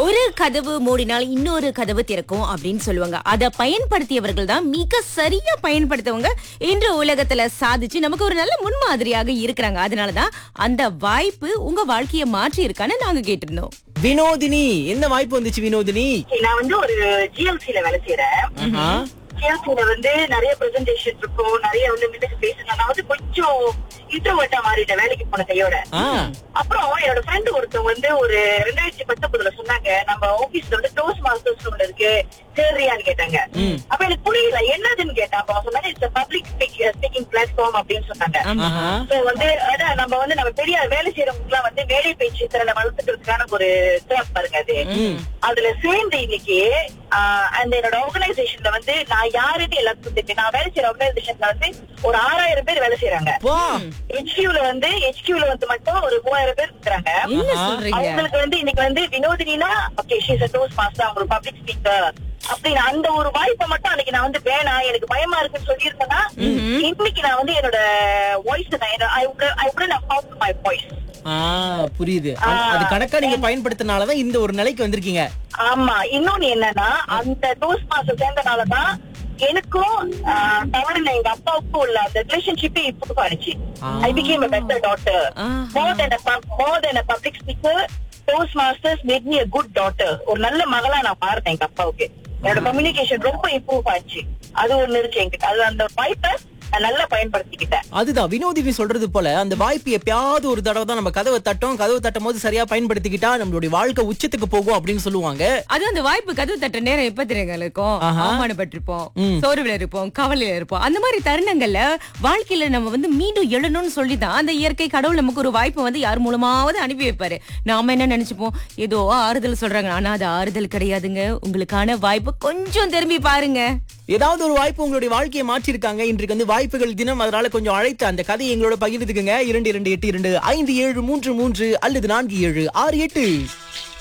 ஒரு கதவு மூடினால் இன்னொரு கதவு திறக்கும் அப்படின்னு சொல்லுவாங்க அதை பயன்படுத்தியவர்கள் தான் மிக சரியா பயன்படுத்தவங்க இன்று உலகத்துல சாதிச்சு நமக்கு ஒரு நல்ல முன்மாதிரியாக இருக்கிறாங்க அதனாலதான் அந்த வாய்ப்பு உங்க வாழ்க்கையை மாற்றி இருக்கான்னு நாங்க கேட்டிருந்தோம் வினோதினி என்ன வாய்ப்பு வந்துச்சு வினோதினி நான் வந்து ஒரு ஜிஎல்சில வேலை செய்யறேன் ஆஹா. ஜிஎல்சில வந்து நிறைய பிரசன்டேஷன் இருக்கும் நிறைய வந்து மின்னுக்கு பேசணும் நான் வந்து கொஞ்சம் இன்ட்ரோவர்ட்டா மாறிட்டேன் வேலைக்கு போன கையோட ஆ. அப்புறம் என்னோட ஃப்ரெண்டு ஒருத்தவங்க வந்து ஒரு ரெண்டாயிரத்தி பத்தொன்பதுல சொன்னாங்க நம்ம ஆபீஸ்ல வந்து டோஸ் மாஸ்டர்ஸ் ஒன்று இருக்கு சேர்றியான்னு கேட்டாங்க அப்ப எனக்கு புரியல என்னதுன்னு கேட்டேன் அப்ப அவங்க சொன்னாங்க இட்ஸ் பப்ளிக் ஸ்பீக்கிங் பிளாட்ஃபார்ம் அப்படின்னு சொன்னாங்க ஆஹா. So வந்து அதான் நம்ம வந்து நம்ம பெரிய வேலை செய்யறவங்க எல்லாம் வந்து வேலை பேச்சு திறனை வளர்த்துக்கிறதுக்கான ஒரு டேர்ம் பாருங்க அது அதுல சேர்ந்து இன்னைக்கு ஆஹ், அந்த என்னோட ஆர்கனைசேஷன்ல வந்து நான் யாருன்னு எல்லாத்துக்கும் தெரியும் நான் வேலை செய்யற ஆர்கனைசேஷன்ல வந்து ஒரு ஆறாயிரம் பேர் வேலை செய்யறாங்க வா ஹெச்கியூல வந்து ஹெச்கியூல வந்து மட்டும் ஒரு மூவாயிரம் பேர் இருக்கிறாங்க என்ன ஆஹா. சொல்றீங்க அவங்களுக்கு வந்து இன்னைக்கு வந்து Vinodhina okay she's a toastmaster அவங்க பப்ளிக் ஸ்பீக்கர் அப்படின்னு அந்த ஒரு வாய்ப்பை மட்டும் அன்னைக்கு நான் வந்து வேணாம் எனக்கு பயமா இருக்குன்னு சொல்லியிருந்தேன்னா இன்னைக்கு நான் வந்து என்னோட வாய்ஸ் நான் ஐ ஐ உடன் ஃபவுண்ட் மை வாய்ஸ் ஆ புரியுது அது- அது கணக்கா நீங்க பயன்படுத்தினாலதான் இந்த ஒரு நிலைக்கு வந்திருக்கீங்க ஆமா இன்னொன்னு என்னன்னா அந்த டோஸ் மாஸ்டர் சேர்ந்தனாலதான் எனக்கும் ஆஹ், தவறுன எங்க அப்பாவுக்கும் உள்ள அந்த ரிலேஷன்ஷிப்பே இம்ப்ரூவ் ஆனிச்சு I became a better daughter ஆஹா. more than a pub- more than a public speaker toastmasters made me a good daughter ஒரு நல்ல மகளா நான் பார்த்தேன் எங்க அப்பாவுக்கு என்னோட கம்யூனிகேஷன் ரொம்ப இம்ப்ரூவ் ஆச்சு அது ஒண்ணு இருக்கு என்கிட்ட அது அந்த வாய்ப்பை நான் நல்லா பயன்படுத்திக்கிட்டேன் அதுதான் வினோதினி சொல்றது போல அந்த வாய்ப்பு எப்பயாவது ஒரு தடவை தான் நம்ம கதவை தட்டும் கதவை தட்டும் போது சரியா பயன்படுத்திக்கிட்டா நம்மளுடைய வாழ்க்கை உச்சத்துக்கு போகும் அப்படின்னு சொல்லுவாங்க அது அந்த வாய்ப்பு கதவு தட்டுற நேரம் எப்ப தெரியுங்க இருக்கும் ஆஹா. அவமானப்பட்டிருப்போம் சோர்வுல இருப்போம் கவலையில இருப்போம் அந்த மாதிரி தருணங்கள்ல வாழ்க்கையில நம்ம வந்து மீண்டும் எழணும்னு சொல்லிதான் அந்த இயற்கை கடவுள் நமக்கு ஒரு வாய்ப்பு வந்து யார் மூலமாவது அனுப்பி வைப்பாரு நாம என்ன நினைச்சுப்போம் ஏதோ ஆறுதல் சொல்றாங்க ஆனா அது ஆறுதல் கிடையாதுங்க உங்களுக்கான வாய்ப்பு கொஞ்சம் திரும்பி பாருங்க ஏதாவது ஒரு வாய்ப்பு உங்களுடைய வாழ்க்கையை மாற்றிருக்காங்க இன்றைக்கு வந்து வாய்ப்புகள் தினம் அதனால கொஞ்சம் அழைத்து அந்த கதையை எங்களோட பகிர்ந்துக்குங்க இரண்டு இரண்டு எட்டு இரண்டு ஐந்து ஏழு மூன்று மூன்று அல்லது நான்கு ஏழு ஆறு எட்டு